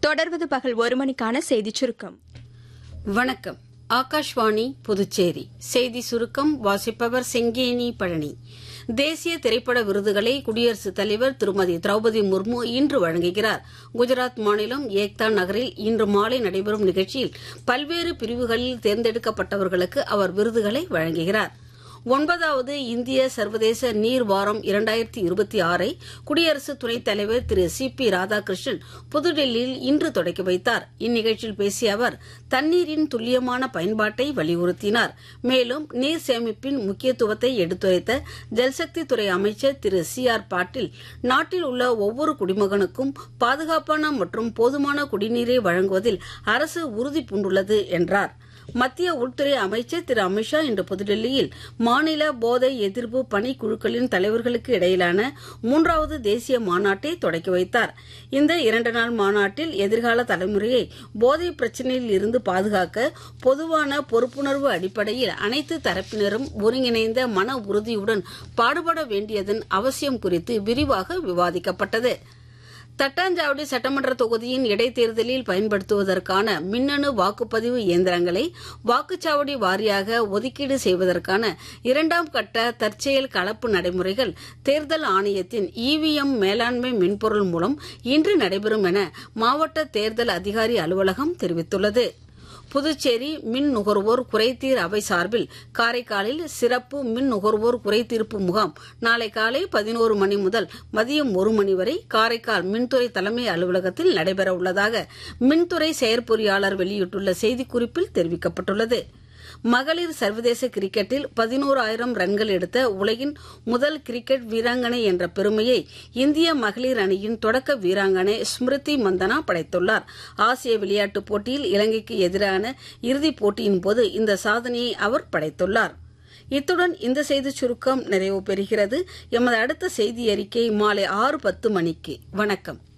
தொடர்வது பகல் ஒரு மணிக்கான செய்திச் சுருக்கம் வணக்கம் ஆகாஷ்வாணி புதுச்சேரி செய்தி சுருக்கம் வாசிப்பவர் செங்கேனி பழனி தேசிய திரைப்பட விருதுகளை குடியரசுத் தலைவர் திருமதி திரௌபதி முர்மு இன்று வழங்குகிறார் குஜராத் மாநிலம் ஏக்தா நகரில் இன்று மாலை நடைபெறும் நிகழ்ச்சியில் பல்வேறு பிரிவுகளில் தேர்ந்தெடுக்கப்பட்டவர்களுக்கு அவர் விருதுகளை வழங்குகிறார் ஒன்பதாவது இந்திய சர்வதேச நீர் வாரம் இரண்டாயிரத்தி இருபத்தி ஆறை குடியரசு துணைத் தலைவர் திரு சி பி ராதாகிருஷ்ணன் புதுடெல்லியில் இன்று தொடக்கி வைத்தார் இந்நிகழ்ச்சியில் பேசிய அவர் தண்ணீரின் துல்லியமான பயன்பாட்டை வலியுறுத்தினார் மேலும் நீர் சேமிப்பின் முக்கியத்துவத்தை எடுத்துரைத்த ஜல்சக்தி துறை அமைச்சர் திரு சி ஆர் பாட்டீல் நாட்டில் உள்ள ஒவ்வொரு குடிமகனுக்கும் பாதுகாப்பான மற்றும் போதுமான குடிநீரை வழங்குவதில் அரசு உறுதி பூண்டுள்ளது என்றார் மத்திய உள்துறை அமைச்சர் திரு அமித்ஷா இன்று புதுடெல்லியில் மாநில போதை எதிர்ப்பு பணிக்குழுக்களின் தலைவர்களுக்கு இடையிலான மூன்றாவது தேசிய மாநாட்டை தொடக்கி வைத்தார் இந்த இரண்டு நாள் மாநாட்டில் எதிர்கால தலைமுறையை போதை பிரச்சினையில் இருந்து பாதுகாக்க பொதுவான பொறுப்புணர்வு அடிப்படையில் அனைத்து தரப்பினரும் ஒருங்கிணைந்த மன உறுதியுடன் பாடுபட வேண்டியதன் அவசியம் குறித்து விரிவாக விவாதிக்கப்பட்டது தட்டாஞ்சாவடி சட்டமன்ற தொகுதியின் இடைத்தேர்தலில் பயன்படுத்துவதற்கான மின்னணு வாக்குப்பதிவு இயந்திரங்களை வாக்குச்சாவடி வாரியாக ஒதுக்கீடு செய்வதற்கான இரண்டாம் கட்ட தற்செயல் கலப்பு நடைமுறைகள் தேர்தல் ஆணையத்தின் இவிஎம் மேலாண்மை மென்பொருள் மூலம் இன்று நடைபெறும் என மாவட்ட தேர்தல் அதிகாரி அலுவலகம் தெரிவித்துள்ளது புதுச்சேரி மின் நுகர்வோர் குறைதீர் அவை சார்பில் காரைக்காலில் சிறப்பு மின் நுகர்வோர் குறைதீர்ப்பு முகாம் நாளை காலை பதினோரு மணி முதல் மதியம் ஒரு மணி வரை காரைக்கால் மின்துறை தலைமை அலுவலகத்தில் நடைபெற உள்ளதாக மின்துறை செயற்பொறியாளர் வெளியிட்டுள்ள செய்திக்குறிப்பில் தெரிவிக்கப்பட்டுள்ளது மகளிர் சர்வதேச கிரிக்கெட்டில் பதினோராயிரம் ரன்கள் எடுத்த உலகின் முதல் கிரிக்கெட் வீராங்கனை என்ற பெருமையை இந்திய மகளிர் அணியின் தொடக்க வீராங்கனை ஸ்மிருதி மந்தனா படைத்துள்ளார் ஆசிய விளையாட்டுப் போட்டியில் இலங்கைக்கு எதிரான இறுதிப் போட்டியின் போது இந்த சாதனையை அவர் படைத்துள்ளார் இத்துடன் இந்த செய்திச் சுருக்கம் நிறைவு பெறுகிறது எமது அடுத்த செய்தி அறிக்கை மாலை ஆறு பத்து மணிக்கு வணக்கம்